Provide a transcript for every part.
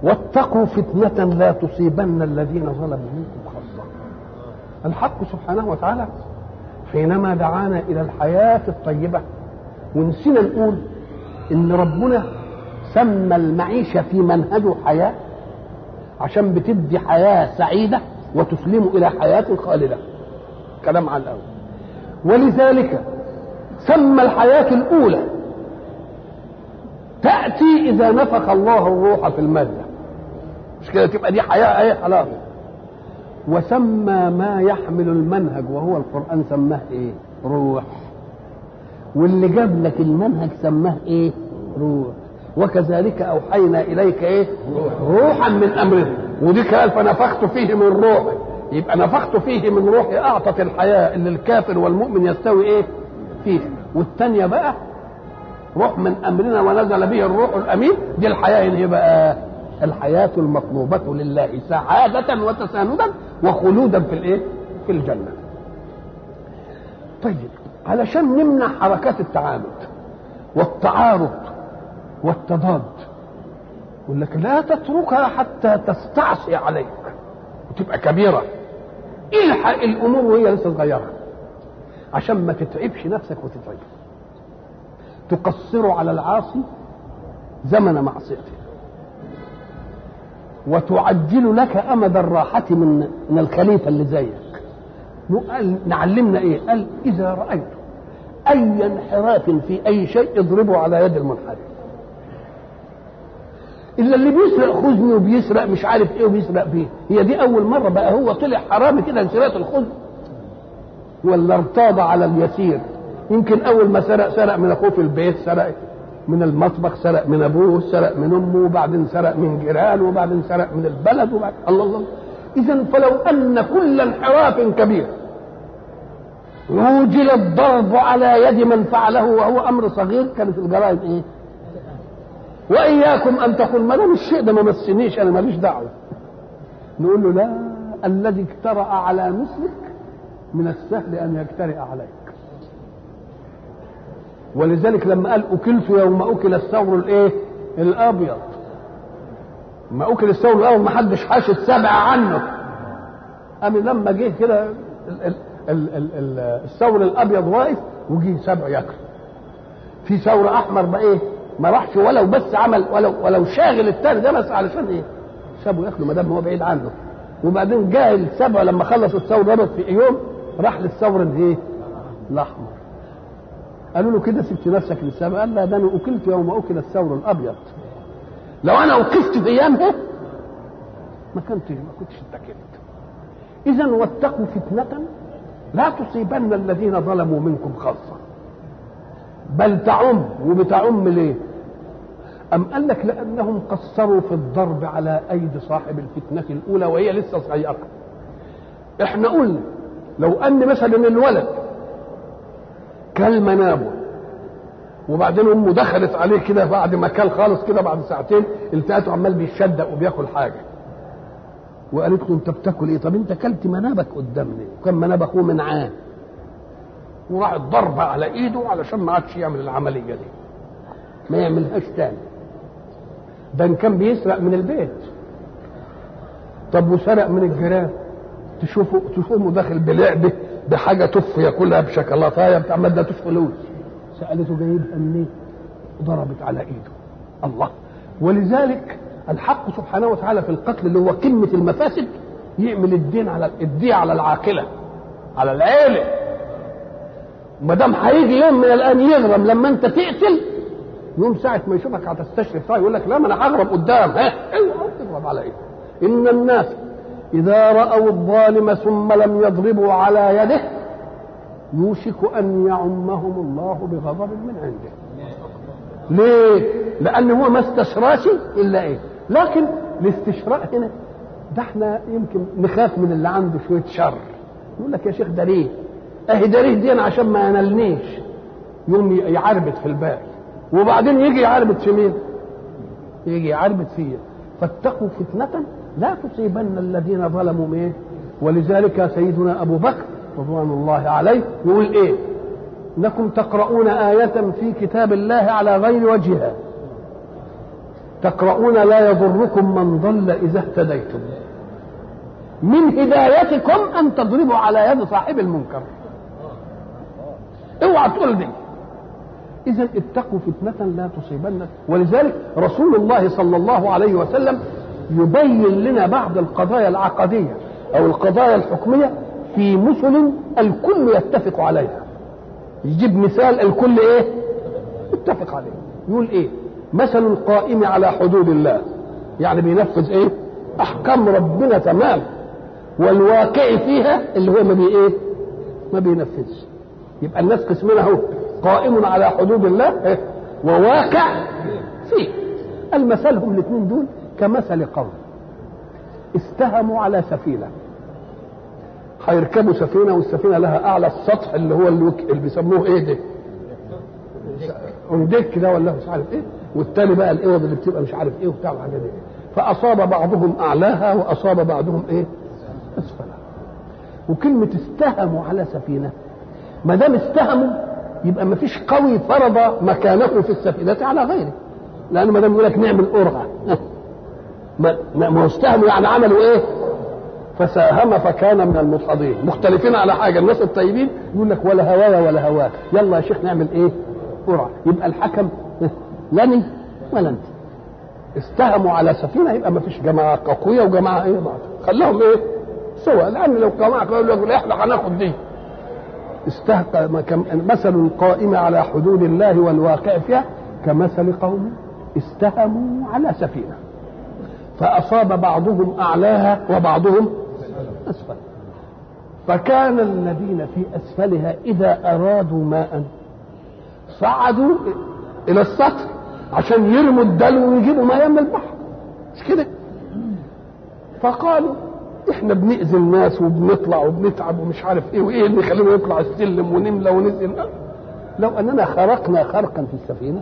واتقوا فتنة لا تصيبن الذين ظلموا منكم خاصة الحق سبحانه وتعالى حينما دعانا إلى الحياة الطيبة ونسينا نقول إن ربنا سمى المعيشة في منهجه حياة عشان بتدي حياة سعيدة وتسلم إلى حياة خالدة كلام على الأول ولذلك سمى الحياة الأولى تأتي إذا نفخ الله الروح في المادة مش كده تبقى دي حياة ايه خلاص وسمى ما يحمل المنهج وهو القرآن سماه ايه روح واللي جاب لك المنهج سماه ايه روح وكذلك اوحينا اليك ايه روحا من امرنا ودي قال فنفخت فيه من روحي يبقى نفخت فيه من روحي اعطت الحياه اللي الكافر والمؤمن يستوي ايه فيه والثانيه بقى روح من امرنا ونزل به الروح الامين دي الحياه اللي هي بقى الحياه المطلوبه لله سعاده وتساندا وخلودا في الايه في الجنه طيب علشان نمنع حركات التعامد والتعارض والتضاد يقول لك لا تتركها حتى تستعصي عليك وتبقى كبيره الحق الامور وهي لسه صغيره عشان ما تتعبش نفسك وتتعب تقصر على العاصي زمن معصيته وتعجل لك امد الراحه من من الخليفه اللي زيك قال نعلمنا ايه قال اذا رايت اي انحراف في اي شيء اضربه على يد المنحرف الا اللي بيسرق خزن وبيسرق مش عارف ايه وبيسرق بيه هي دي اول مره بقى هو طلع حرامي كده انسراق الخزن ولا ارتاض على اليسير يمكن اول ما سرق سرق من اخوه في البيت سرق من المطبخ سرق من ابوه سرق من امه وبعدين سرق من جيرانه وبعدين سرق من البلد وبعد الله الله اذا فلو ان كل انحراف كبير وجل الضرب على يد من فعله وهو امر صغير كانت الجرائم ايه؟ واياكم ان تقول ما دام الشيء ده ما مسنيش انا ماليش دعوه نقول له لا الذي اجترأ على مثلك من السهل ان يجترئ عليك ولذلك لما قال اكلت يوم اكل الثور الايه الابيض ما اكل الثور الابيض ما حدش حاشد سبع عنه قام لما جه كده الثور الابيض واقف وجي سبع ياكل في ثور احمر بقى ايه ما راحش ولو بس عمل ولو ولو شاغل التاني ده بس علشان ايه سابه ياكله ما دام هو بعيد عنه وبعدين جاء السبع لما خلص الثور ربط في يوم راح للثور الايه الاحمر قالوا له كده سبت نفسك للسبع قال لا ده انا اكلت يوم اكل الثور الابيض لو انا وقفت في ايامها ما كنت ما كنتش اتكلت اذا واتقوا فتنه لا تصيبن الذين ظلموا منكم خاصه بل تعم وبتعم ليه أم قال لك لأنهم قصروا في الضرب على أيدي صاحب الفتنة الأولى وهي لسه صغيرة احنا قلنا لو أن مثلا الولد كل منابه وبعدين امه دخلت عليه كده بعد ما كل خالص كده بعد ساعتين التقته عمال بيشدق وبياكل حاجه وقالت له انت بتاكل ايه طب انت كلت منابك قدامنا وكان مناب اخوه من عام وراح ضربة على ايده علشان ما عادش يعمل العمليه دي ما يعملهاش تاني ده ان كان بيسرق من البيت طب وسرق من الجيران تشوفوا تشوفوا داخل بلعبه بحاجه تف ياكلها بشوكولاتايه بتاع ما ادتوش فلوس سالته جايبها منين ضربت على ايده الله ولذلك الحق سبحانه وتعالى في القتل اللي هو قمه المفاسد يعمل الدين على الدين على العاقله على العيله ما دام هيجي يوم من الان يغرم لما انت تقتل يوم ساعة ما يشوفك هتستشرف طيب يقول لك لا ما انا هغرب قدام ها اوعى تغرب على ايه؟ ان الناس اذا راوا الظالم ثم لم يضربوا على يده يوشك ان يعمهم الله بغضب من عنده. ليه؟ لان هو ما استشراش الا ايه؟ لكن الاستشراء هنا ده احنا يمكن نخاف من اللي عنده شويه شر. يقول لك يا شيخ ده ليه؟ اهي ده ليه دي أنا عشان ما ينالنيش يوم يعربت في الباقي وبعدين يجي يعربت في مين؟ يجي يعربت فيا فاتقوا فتنة لا تصيبن الذين ظلموا ايه؟ ولذلك سيدنا ابو بكر رضوان الله عليه يقول ايه؟ انكم تقرؤون آية في كتاب الله على غير وجهها تقرؤون لا يضركم من ضل اذا اهتديتم من هدايتكم ان تضربوا على يد صاحب المنكر اوعى تقول دي اذا اتقوا فتنه لا تصيبن ولذلك رسول الله صلى الله عليه وسلم يبين لنا بعض القضايا العقديه او القضايا الحكميه في مثل الكل يتفق عليها يجيب مثال الكل ايه يتفق عليه يقول ايه مثل القائم على حدود الله يعني بينفذ ايه احكام ربنا تمام والواقع فيها اللي هو ما بي ايه ما بينفذش يبقى الناس قسمنا اهو قائم على حدود الله إيه؟ وواقع فيه المثل هم الاثنين دول كمثل قوم استهموا على سفينه هيركبوا سفينه والسفينه لها اعلى السطح اللي هو الوك... اللي بيسموه ايه ده؟ انديك ده ولا مش عارف ايه والتاني بقى الاوض اللي بتبقى مش عارف ايه وبتاع الحاجات دي فاصاب بعضهم اعلاها واصاب بعضهم ايه؟ اسفلها وكلمه استهموا على سفينه ما دام استهموا يبقى ما فيش قوي فرض مكانه في السفينه على غيره لان ما دام يقول لك نعمل قرعه ما ما استهموا يعني عملوا ايه؟ فساهم فكان من المدحضين مختلفين على حاجه الناس الطيبين يقول لك ولا هوايا ولا هواك يلا يا شيخ نعمل ايه قرعه يبقى الحكم لني ولا انت استهموا على سفينه يبقى ما فيش جماعه قويه وجماعه ايه ضعف خليهم ايه سوا لان لو جماعه يقول لك احنا هناخد دي استهقى مثل القائم على حدود الله والواقع فيها كمثل قوم استهموا على سفينه فأصاب بعضهم أعلاها وبعضهم أسفل فكان الذين في أسفلها إذا أرادوا ماء صعدوا إلى السطح عشان يرموا الدلو ويجيبوا ماء من البحر مش كده فقالوا احنا بنأذي الناس وبنطلع وبنتعب ومش عارف ايه وايه اللي يخلينا نطلع السلم ونملى وننزل لو اننا خرقنا خرقا في السفينه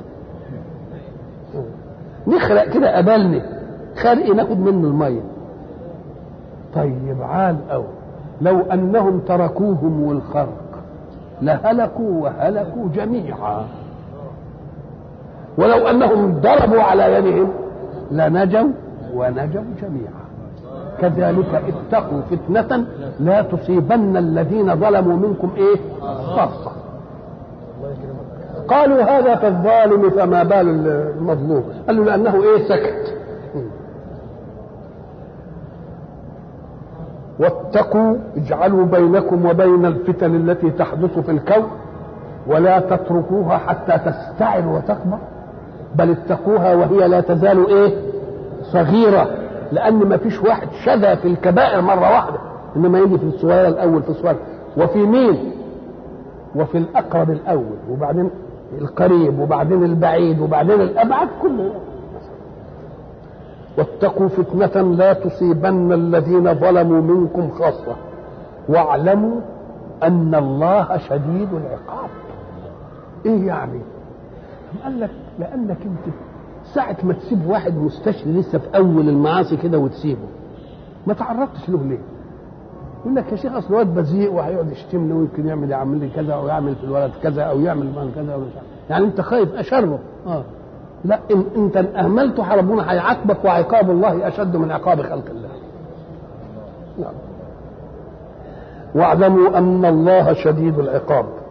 نخرق كده قبلنا خرق ناخد منه الميه طيب عال أو لو أنهم تركوهم والخرق لهلكوا وهلكوا جميعا ولو أنهم ضربوا على يدهم لنجوا ونجوا جميعا كذلك اتقوا فتنة لا تصيبن الذين ظلموا منكم ايه خاصة قالوا هذا كالظالم فما بال المظلوم قال له لأنه ايه سكت واتقوا اجعلوا بينكم وبين الفتن التي تحدث في الكون ولا تتركوها حتى تستعر وتكبر بل اتقوها وهي لا تزال ايه صغيرة لأن ما فيش واحد شذى في الكبائر مرة واحدة إنما يجي في الصغيرة الأول في الصغيرة وفي مين وفي الأقرب الأول وبعدين القريب وبعدين البعيد وبعدين الأبعد كله واتقوا فتنة لا تصيبن الذين ظلموا منكم خاصة واعلموا أن الله شديد العقاب إيه يعني؟ قال لك لأنك أنت ساعة ما تسيب واحد مستشفي لسه في أول المعاصي كده وتسيبه ما تعرضتش له ليه؟ يقول لك يا شيخ اصل الواد بذيء وهيقعد يشتمني ويمكن يعمل يعمل لي كذا او يعمل في الولد كذا او يعمل من كذا أو يعني انت خايف اشره اه لا إن انت اهملته ربنا هيعاقبك وعقاب الله اشد من عقاب خلق الله نعم واعلموا ان الله شديد العقاب